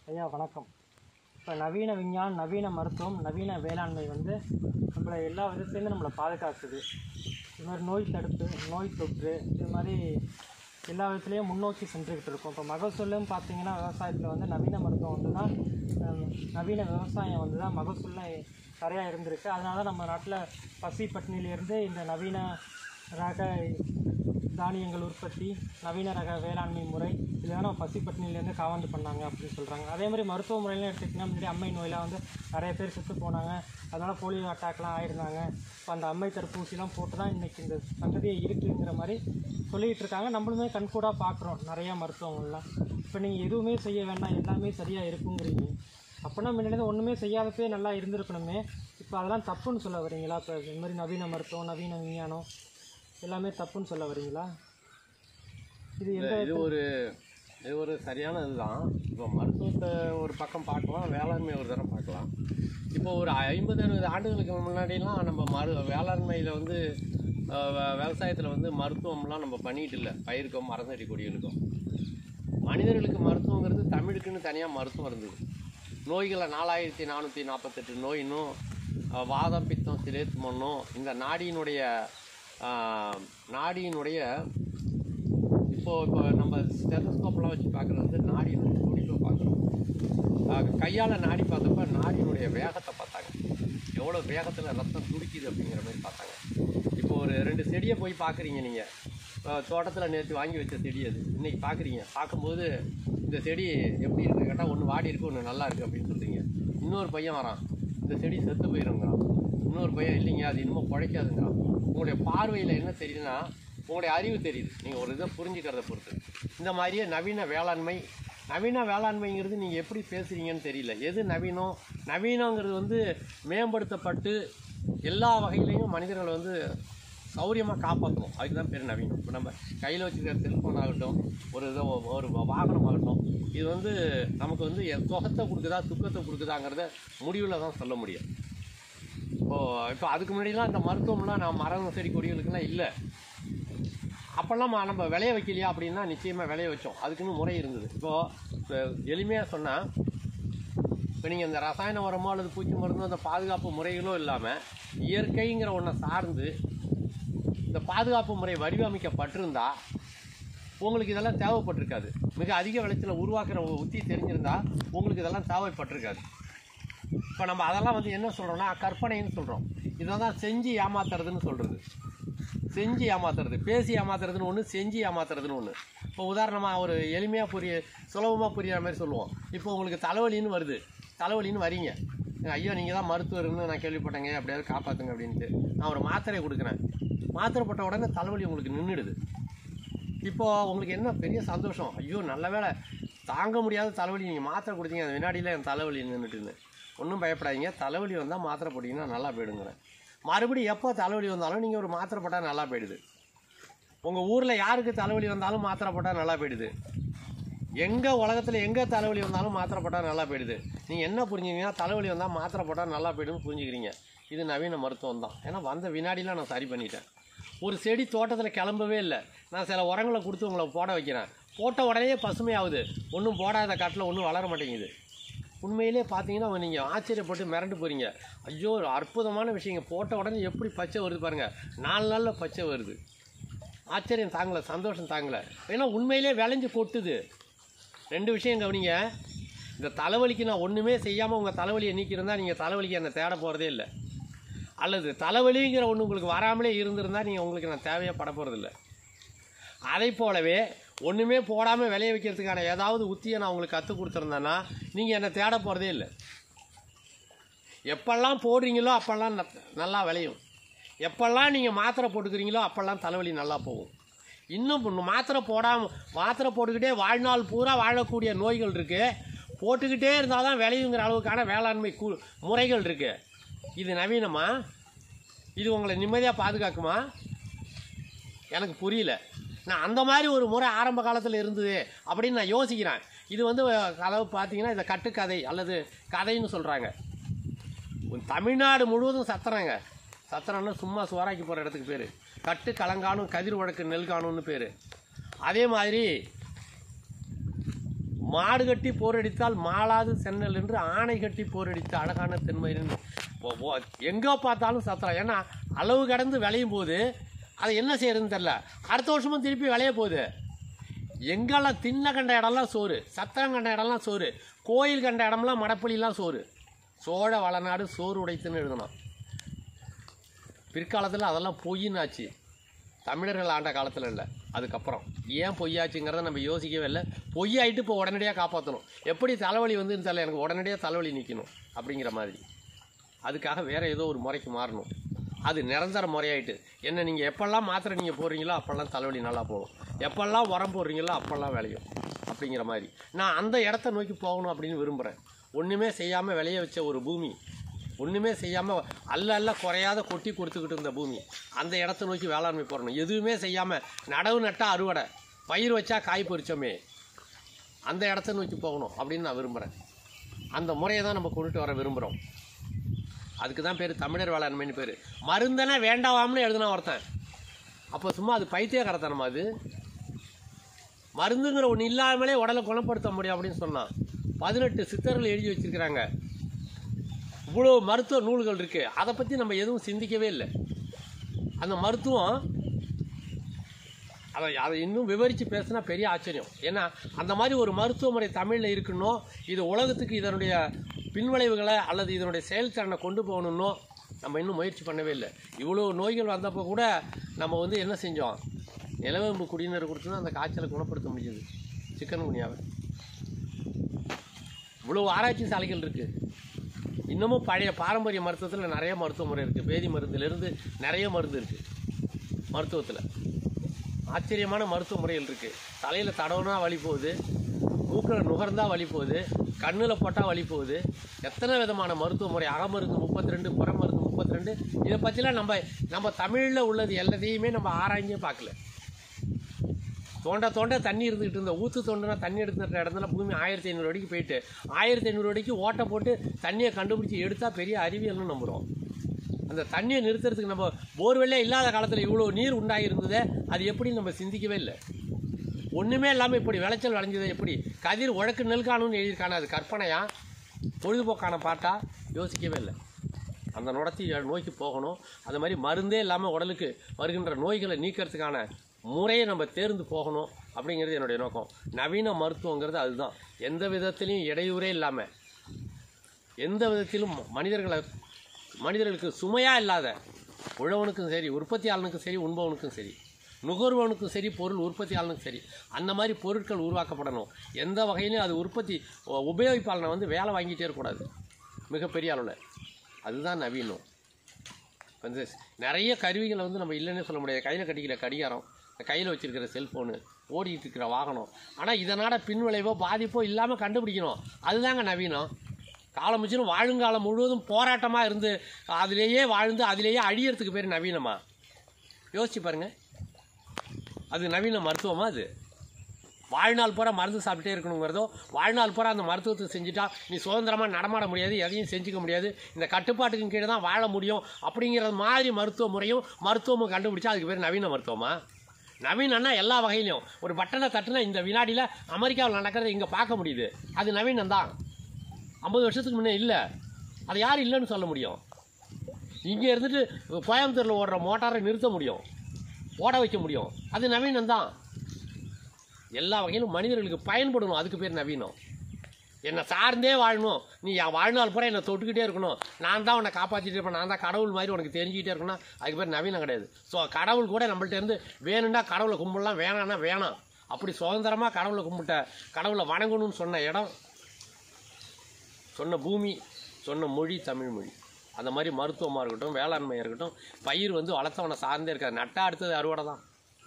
ஐயா வணக்கம் இப்போ நவீன விஞ்ஞானம் நவீன மருத்துவம் நவீன வேளாண்மை வந்து நம்மளை எல்லா விதத்துலேருந்து நம்மளை பாதுகாக்குது இது மாதிரி நோய் தடுப்பு நோய் தொற்று இது மாதிரி எல்லா விதத்துலேயும் முன்னோக்கி சென்றுக்கிட்டு இருக்கோம் இப்போ மகசூலும் பார்த்தீங்கன்னா விவசாயத்தில் வந்து நவீன மருத்துவம் வந்து தான் ஹம், நவீன விவசாயம் வந்து தான் மகசூலில் சரியாக இருந்திருக்கு அதனால தான் நம்ம நாட்டில் பசி பட்டினியிலேருந்து இந்த நவீன ரக தானியங்கள் உற்பத்தி நவீன ரக வேளாண்மை முறை இதெல்லாம் நம்ம பசி பட்டினிலேருந்து காவாந்து பண்ணாங்க அப்படின்னு சொல்கிறாங்க அதே மாதிரி மருத்துவ முறையிலாம் எடுத்துக்கிட்டிங்கன்னா முன்னாடி அம்மை நோயெலாம் வந்து நிறைய பேர் செத்து போனாங்க அதனால் போலியோ அட்டாக்லாம் ஆயிருந்தாங்க இப்போ அந்த அம்மை தடுப்பூசிலாம் போட்டு தான் இன்றைக்கி இந்த சங்கதியை இருக்குங்கிற மாதிரி சொல்லிகிட்டு இருக்காங்க நம்மளுமே கண்கூடாக பார்க்குறோம் நிறையா மருத்துவங்கள்லாம் இப்போ நீங்கள் எதுவுமே செய்ய வேண்டாம் எல்லாமே சரியாக இருக்குங்கிறீங்க அப்போனா முன்னாடி ஒன்றுமே செய்யாதப்பே நல்லா இருந்திருக்கணுமே இப்போ அதெல்லாம் தப்புன்னு சொல்ல வரீங்களா இப்போ இந்த மாதிரி நவீன மருத்துவம் நவீன விஞ்ஞானம் எல்லாமே தப்புன்னு சொல்ல வரீங்களா இது எந்த இது ஒரு இது ஒரு சரியான இதுதான் இப்போ மருத்துவத்தை ஒரு பக்கம் பார்க்கலாம் வேளாண்மை ஒரு தரம் பார்க்கலாம் இப்போ ஒரு ஐம்பது அறுபது ஆண்டுகளுக்கு முன்னாடிலாம் நம்ம மரு வேளாண்மையில் வந்து விவசாயத்தில் வந்து மருத்துவம்லாம் நம்ம பண்ணிட்டு இல்லை பயிருக்கும் மரந்தடி கொடிகளுக்கும் மனிதர்களுக்கு மருத்துவங்கிறது தமிழுக்குன்னு தனியாக மருத்துவம் இருந்தது நோய்களை நாலாயிரத்தி நானூற்றி நாற்பத்தெட்டு நோயினும் அஹ், வாதம் பித்தம் சிலேத்து மண்ணும் இந்த நாடியினுடைய ஆஹ், நாடியினுடைய இப்போ இப்போ நம்ம ஸ்டெத்தஸ்கோப்லாம் வச்சு பார்க்குறது வந்து நாடியினுடைய துடிப்பை பார்க்குறோம் கையால் நாடி பார்த்தப்ப நாடியினுடைய வேகத்தை பார்த்தாங்க எவ்வளோ வேகத்தில் ரத்தம் துடிக்குது அப்படிங்கிற மாதிரி பார்த்தாங்க இப்போ ஒரு ரெண்டு செடியை போய் பார்க்குறீங்க நீங்கள் தோட்டத்தில் நேற்று வாங்கி வச்ச செடி அது இன்னைக்கு பார்க்குறீங்க பார்க்கும்போது இந்த செடி எப்படி இருக்கு கேட்டால் ஒன்று வாடி இருக்கு ஒன்று நல்லா இருக்குது அப்படின்னு சொல்கிறீங்க இன்னொரு பையன் வரான் இந்த செடி செத்து போயிருங்கிறான் இன்னொரு பையன் இல்லைங்க அது இன்னமும் குழைக்காதுங்கிறான் உங்களுடைய பார்வையில் என்ன தெரியுதுன்னா உங்களுடைய அறிவு தெரியுது நீங்கள் ஒரு இதை புரிஞ்சுக்கிறத பொறுத்து இந்த மாதிரியே நவீன வேளாண்மை நவீன வேளாண்மைங்கிறது நீங்கள் எப்படி பேசுகிறீங்கன்னு தெரியல எது நவீனம் நவீனங்கிறது வந்து மேம்படுத்தப்பட்டு எல்லா வகையிலையும் மனிதர்களை வந்து சௌரியமாக காப்பாற்றணும் அதுக்கு தான் பேர் நவீனம் இப்போ நம்ம கையில் வச்சுருக்கிற செல்ஃபோன் ஆகட்டும் ஒரு இதோ ஒரு வாகனம் ஆகட்டும் இது வந்து நமக்கு வந்து எ- சுகத்தை கொடுக்குதா துக்கத்தை கொடுக்குதாங்கிறத முடிவில் தான் சொல்ல முடியும் இப்போ இப்போ அதுக்கு முன்னாடிலாம் இந்த மருத்துவம்லாம் நான் மரம் செடி கொடிகளுக்கெல்லாம் இல்லை அப்போல்லாம் ம- நம்ம விளைய வைக்கலையா அப்படின்னா நிச்சயமாக விளைய வச்சோம் அதுக்குன்னு முறை இருந்தது இப்போது எளிமையாக சொன்னால் இப்போ நீங்கள் இந்த ரசாயன உரமோ அல்லது பூச்சி மருந்தோ அந்த பாதுகாப்பு முறைகளோ இல்லாமல் இயற்கைங்கிற ஒன்றை சார்ந்து இந்த பாதுகாப்பு முறை வடிவமைக்கப்பட்டிருந்தா உங்களுக்கு இதெல்லாம் தேவைப்பட்டிருக்காது மிக அதிக விளைச்சலை உருவாக்குற ஒரு உத்தி தெரிஞ்சிருந்தா உங்களுக்கு இதெல்லாம் தேவைப்பட்டிருக்காது இப்போ நம்ம அதெல்லாம் வந்து என்ன சொல்கிறோம்னா கற்பனைன்னு சொல்கிறோம் இதை தான் செஞ்சு ஏமாத்துறதுன்னு சொல்கிறது செஞ்சு ஏமாத்துறது பேசி ஏமாத்துறதுன்னு ஒன்று செஞ்சு ஏமாத்துறதுன்னு ஒன்று இப்போ உதாரணமாக ஒரு எளிமையாக புரிய சுலபமாக புரியுற மாதிரி சொல்லுவோம் இப்போ உங்களுக்கு தலைவலின்னு வருது தலைவலின்னு வரீங்க ஐயோ நீங்கள் தான் மருத்துவர்னு நான் கேள்விப்பட்டேங்க எப்படியாவது காப்பாற்றுங்க அப்படின்ட்டு நான் ஒரு மாத்திரை கொடுக்குறேன் மாத்திரை போட்ட உடனே தலைவலி உங்களுக்கு நின்றுடுது இப்போ உங்களுக்கு என்ன பெரிய சந்தோஷம் ஐயோ நல்ல வேளை தாங்க முடியாத தலைவலி நீங்கள் மாத்திரை கொடுத்தீங்க அது வினாடியில் என் தலைவலி நின்றுட்டுன்னு ஒன்றும் பயப்படாதீங்க தலைவலி வந்தால் மாத்திரை போட்டிங்கன்னா நல்லா போயிடுங்கிறேன் மறுபடியும் எப்போ தலைவலி வந்தாலும் நீங்கள் ஒரு மாத்திரை போட்டால் நல்லா போயிடுது உங்கள் ஊரில் யாருக்கு தலைவலி வந்தாலும் மாத்திரை போட்டால் நல்லா போயிடுது எங்கே உலகத்தில் எங்கே தலைவலி வந்தாலும் மாத்திரை போட்டால் நல்லா போயிடுது நீங்கள் என்ன புரிஞ்சுக்கிறீங்கன்னா தலைவலி வந்தால் மாத்திரை போட்டால் நல்லா போயிடுன்னு புரிஞ்சுக்கிறீங்க இது நவீன மருத்துவம் தான் ஏன்னா வந்த வினாடிலாம் நான் சரி பண்ணிட்டேன் ஒரு செடி தோட்டத்தில் கிளம்பவே இல்லை நான் சில உரங்களை கொடுத்து உங்களை போட வைக்கிறேன் போட்ட உடனே பசுமையாகுது ஒன்றும் போடாத காட்டில் ஒன்றும் வளர மாட்டேங்குது உண்மையிலே பார்த்தீங்கன்னா நீங்கள் ஆச்சரியப்பட்டு மிரண்டு போகிறீங்க ஐயோ ஒரு அற்புதமான விஷயங்க போட்ட உடனே எப்படி பச்சை வருது பாருங்கள் நாலு நாளில் பச்சை வருது ஆச்சரியம் தாங்கலை சந்தோஷம் தாங்கலை ஏன்னா உண்மையிலே விளைஞ்சு கொட்டுது ரெண்டு விஷயம் கவனிங்க இந்த தலைவலிக்கு நான் ஒன்றுமே செய்யாமல் உங்கள் தலைவலியை நீக்கியிருந்தால் நீங்கள் தலைவலிக்கு என்னை தேட போகிறதே இல்லை அல்லது தலைவலிங்கிற ஒன்று உங்களுக்கு வராமலே இருந்திருந்தால் நீங்கள் உங்களுக்கு நான் தேவையாக பட போகிறதில்ல அதை போலவே ஒன்றுமே போடாமல் விளைய வைக்கிறதுக்கான ஏதாவது உத்தியை நான் உங்களுக்கு கற்றுக் கொடுத்துருந்தேன்னா நீங்கள் என்னை தேட போகிறதே இல்லை எப்பெல்லாம் போடுறீங்களோ அப்போல்லாம் ந- நல்லா விளையும் எப்பெல்லாம் நீங்கள் மாத்திரை போட்டுக்கிறீங்களோ அப்போல்லாம் தலைவலி நல்லா போகும் இன்னும் இன்னும் மாத்திரை போடாமல் மாத்திரை போட்டுக்கிட்டே வாழ்நாள் பூரா வாழக்கூடிய நோய்கள் இருக்குது போட்டுக்கிட்டே இருந்தால் தான் விளையுங்கிற அளவுக்கான வேளாண்மை கூ முறைகள் இருக்குது இது நவீனமா இது உங்களை நிம்மதியாக பாதுகாக்குமா எனக்கு புரியல நான் அந்த மாதிரி ஒரு முறை ஆரம்ப காலத்தில் இருந்தது அப்படின்னு நான் யோசிக்கிறேன் இது வந்து அதாவது பார்த்தீங்கன்னா இதை கட்டுக்கதை அல்லது கதைன்னு சொல்கிறாங்க தமிழ்நாடு முழுவதும் சத்திரங்க சத்திரம்னா சும்மா சுவராக்கி போகிற இடத்துக்கு பேர் கட்டு கலங்கானும் கதிர் வழக்கு நெல்கானும்னு பேர் அதே மாதிரி மாடு கட்டி போரடித்தால் மாளாது சென்னல் என்று ஆணை கட்டி போரடித்த அழகான தென்மயிரன் எங்கே பார்த்தாலும் சத்திரம் ஏன்னா அளவு கடந்து விளையும் போது அதை என்ன செய்யறதுன்னு தெரில அடுத்த வருஷமும் திருப்பி விளைய போகுது எங்கெல்லாம் தின்ன கண்ட இடம்லாம் சோறு சத்திரம் கண்ட இடம்லாம் சோறு கோயில் கண்ட இடம்லாம் மடப்பள்ளிலாம் சோறு சோழ வளநாடு சோறு உடைத்துன்னு எழுதணும் பிற்காலத்தில் அதெல்லாம் பொய்யின்னாச்சு தமிழர்கள் ஆண்ட காலத்தில் இல்லை அதுக்கப்புறம் ஏன் பொய்யாச்சுங்கிறத நம்ம யோசிக்கவே இல்லை பொய்யாயிட்டு இப்போ உடனடியாக காப்பாற்றணும் எப்படி தலைவலி வந்து தெரியல எனக்கு உடனடியாக தலைவலி நிற்கணும் அப்படிங்கிற மாதிரி அதுக்காக வேறு ஏதோ ஒரு முறைக்கு மாறணும் அது நிரந்தர முறையாயிட்டு என்ன நீங்கள் எப்பெல்லாம் மாத்திரை நீங்கள் போடுறீங்களோ அப்போல்லாம் தலைவலி நல்லா போகும் எப்பெல்லாம் உரம் போடுறீங்களோ அப்போல்லாம் விளையும் அப்படிங்கிற மாதிரி நான் அந்த இடத்த நோக்கி போகணும் அப்படின்னு விரும்புகிறேன் ஒன்றுமே செய்யாமல் விளைய வச்ச ஒரு பூமி ஒன்றுமே செய்யாமல் அல்ல அல்ல குறையாத கொட்டி கொடுத்துக்கிட்டு இருந்த பூமி அந்த இடத்த நோக்கி வேளாண்மை போடணும் எதுவுமே செய்யாமல் நடவு நட்டா அறுவடை பயிர் வச்சா காய் பொறிச்சோமே அந்த இடத்த நோக்கி போகணும் அப்படின்னு நான் விரும்புகிறேன் அந்த முறையை தான் நம்ம கொண்டுட்டு வர விரும்புகிறோம் அதுக்கு தான் பேர் தமிழர் வேளாண்மைன்னு பேர் மருந்தனை வேண்டாவாம்னு எழுதினா ஒருத்தன் அப்போ சும்மா அது பைத்தியக்காரத்தனமா அது மருந்துங்கிற ஒன்று இல்லாமலே உடலை குணப்படுத்த முடியும் அப்படின்னு சொன்னான் பதினெட்டு சித்தர்கள் எழுதி வச்சிருக்கிறாங்க இவ்வளோ மருத்துவ நூல்கள் இருக்கு அதை பற்றி நம்ம எதுவும் சிந்திக்கவே இல்லை அந்த மருத்துவம் அதை அதை இன்னும் விவரித்து பேசினா பெரிய ஆச்சரியம் ஏன்னா அந்த மாதிரி ஒரு மருத்துவ முறை தமிழில் இருக்கணும் இது உலகத்துக்கு இதனுடைய பின்விளைவுகளை அல்லது இதனுடைய செயல்திறனை கொண்டு போகணுன்னோ நம்ம இன்னும் முயற்சி பண்ணவே இல்லை இவ்வளோ நோய்கள் வந்தப்போ கூட நம்ம வந்து என்ன செஞ்சோம் நிலவேம்பு குடிநீர் கொடுத்து தான் அந்த காய்ச்சலை குணப்படுத்த முடியுது சிக்கன் குனியாவை இவ்வளோ ஆராய்ச்சி சாலைகள் இருக்குது இன்னமும் பழைய பாரம்பரிய மருத்துவத்தில் நிறைய மருத்துவ முறை இருக்குது பேதி மருந்துலேருந்து நிறைய மருந்து இருக்குது மருத்துவத்தில் ஆச்சரியமான மருத்துவ முறைகள் இருக்குது தலையில் தடவுனா வலி போகுது மூக்கில் நுகர்ந்தா வலி போகுது கண்ணில் போட்டால் வலி போகுது எத்தனை விதமான மருத்துவ முறை அகமருந்து முப்பத்தி ரெண்டு புறமருந்து முப்பத்தி ரெண்டு இதை பற்றிலாம் நம்ம நம்ம தமிழில் உள்ளது எல்லாத்தையுமே நம்ம ஆராய்ஞ்சே பார்க்கல தோண்ட தோண்ட தண்ணி இருந்துகிட்டு இருந்த ஊற்று தோண்டுனா தண்ணி எடுத்துகிட்ட இடத்துல பூமி ஆயிரத்தி ஐநூறு அடிக்கு போயிட்டு ஆயிரத்தி ஐநூறு அடிக்கு ஓட்டை போட்டு தண்ணியை கண்டுபிடிச்சி எடுத்தால் பெரிய அறிவியல்னு நம்புகிறோம் அந்த தண்ணியை நிறுத்துறதுக்கு நம்ம போர்வெல்லே இல்லாத காலத்தில் இவ்வளோ நீர் உண்டாகி இருந்ததே அது எப்படி நம்ம சிந்திக்கவே இல்லை ஒன்றுமே இல்லாமல் இப்படி விளைச்சல் விளைஞ்சது எப்படி கதிர் உழக்கு நெல் காணும்னு எழுதியிருக்கான அது கற்பனையா பொழுதுபோக்கான பாட்டா யோசிக்கவே இல்லை அந்த நுடத்தி நோக்கி போகணும் அது மாதிரி மருந்தே இல்லாமல் உடலுக்கு வருகின்ற நோய்களை நீக்கிறதுக்கான முறையை நம்ம தேர்ந்து போகணும் அப்படிங்கிறது என்னுடைய நோக்கம் நவீன மருத்துவங்கிறது அதுதான் எந்த விதத்திலையும் இடையூறே இல்லாமல் எந்த விதத்திலும் மனிதர்களை மனிதர்களுக்கு சுமையாக இல்லாத உழவனுக்கும் சரி உற்பத்தியாளனுக்கும் சரி உண்பவனுக்கும் சரி நுகர்வனுக்கும் சரி பொருள் உற்பத்தியாளனுக்கும் சரி அந்த மாதிரி பொருட்கள் உருவாக்கப்படணும் எந்த வகையிலும் அது உற்பத்தி உ- உபயோகிப்பாளனை வந்து வேலை வாங்கிட்டே இருக்கக்கூடாது மிகப்பெரிய அளவில் அதுதான் நவீனம் வந்து நிறைய கருவிகளை வந்து நம்ம இல்லைன்னே சொல்ல முடியாது கையில் கட்டிக்கிற கடிகாரம் கையில் வச்சிருக்கிற செல்ஃபோனு ஓடிட்டு இருக்கிற வாகனம் ஆனால் இதனால பின்விளைவோ பாதிப்போ இல்லாமல் கண்டுபிடிக்கணும் அதுதாங்க நவீனம் காலம் முச்சிரும் வாழுங்காலம் முழுவதும் போராட்டமாக இருந்து அதிலேயே வாழ்ந்து அதிலேயே அழியறதுக்கு பேர் நவீனமா யோசிச்சு பாருங்க அது நவீன மருத்துவமா அது வாழ்நாள் பூரா மருந்து சாப்பிட்டே இருக்கணுங்கிறதோ வாழ்நாள் பூரா அந்த மருத்துவத்தை செஞ்சுட்டா நீ சுதந்திரமாக நடமாட முடியாது எதையும் செஞ்சுக்க முடியாது இந்த கட்டுப்பாட்டுக்கு கீழே தான் வாழ முடியும் அப்படிங்கிற மாதிரி மருத்துவ முறையும் மருத்துவமும் கண்டுபிடிச்சா அதுக்கு பேர் நவீன மருத்துவமா நவீனம்னா எல்லா வகையிலையும் ஒரு பட்டனை தட்டுனா இந்த வினாடியில் அமெரிக்காவில் நடக்கிறத இங்கே பார்க்க முடியுது அது நவீனம் தான் ஐம்பது வருஷத்துக்கு முன்னே இல்லை அதை யார் இல்லைன்னு சொல்ல முடியும் இங்கே இருந்துட்டு கோயம்புத்தூரில் ஓடுற மோட்டாரை நிறுத்த முடியும் ஓட வைக்க முடியும் அது நவீனம் தான் எல்லா வகையிலும் மனிதர்களுக்கு பயன்படணும் அதுக்கு பேர் நவீனம் என்னை சார்ந்தே வாழணும் நீ என் வாழ்நாள் பூரா என்னை தொட்டுக்கிட்டே இருக்கணும் நான் தான் உன்னை காப்பாற்றிட்டு இருப்பேன் நான் தான் கடவுள் மாதிரி உனக்கு தெரிஞ்சுக்கிட்டே இருக்கணும் அதுக்கு பேர் நவீனம் கிடையாது ஸோ கடவுள் கூட நம்மள்ட்ட இருந்து வேணும்னா கடவுளை கும்பிடலாம் வேணாம்னா வேணாம் அப்படி சுதந்திரமாக கடவுளை கும்பிட்ட கடவுளை வணங்கணும்னு சொன்ன இடம் சொன்ன பூமி சொன்ன மொழி தமிழ் மொழி அந்த மாதிரி மருத்துவமாக இருக்கட்டும் வேளாண்மையாக இருக்கட்டும் பயிர் வந்து வளர்த்தவனை சார்ந்தே இருக்காது நட்டா அடுத்தது அறுவடை தான்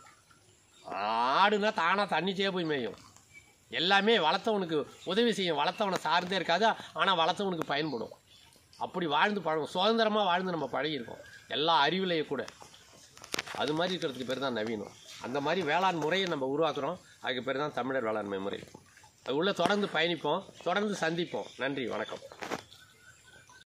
ஆடுனா தானாக தண்ணிச்சே போய் மேயும் எல்லாமே வளர்த்தவனுக்கு உதவி செய்யும் வளர்த்தவனை சார்ந்தே இருக்காது ஆனால் வளர்த்தவனுக்கு பயன்படும் அப்படி வாழ்ந்து பழகும் சுதந்திரமாக வாழ்ந்து நம்ம பழகியிருக்கோம் எல்லா அறிவிலையே கூட அது மாதிரி இருக்கிறதுக்கு பேர் தான் நவீனம் அந்த மாதிரி வேளாண் முறையை நம்ம உருவாக்குறோம் அதுக்கு பேர் தான் தமிழர் வேளாண்மை முறை அது உள்ள தொடர்ந்து பயணிப்போம் தொடர்ந்து சந்திப்போம் நன்றி வணக்கம்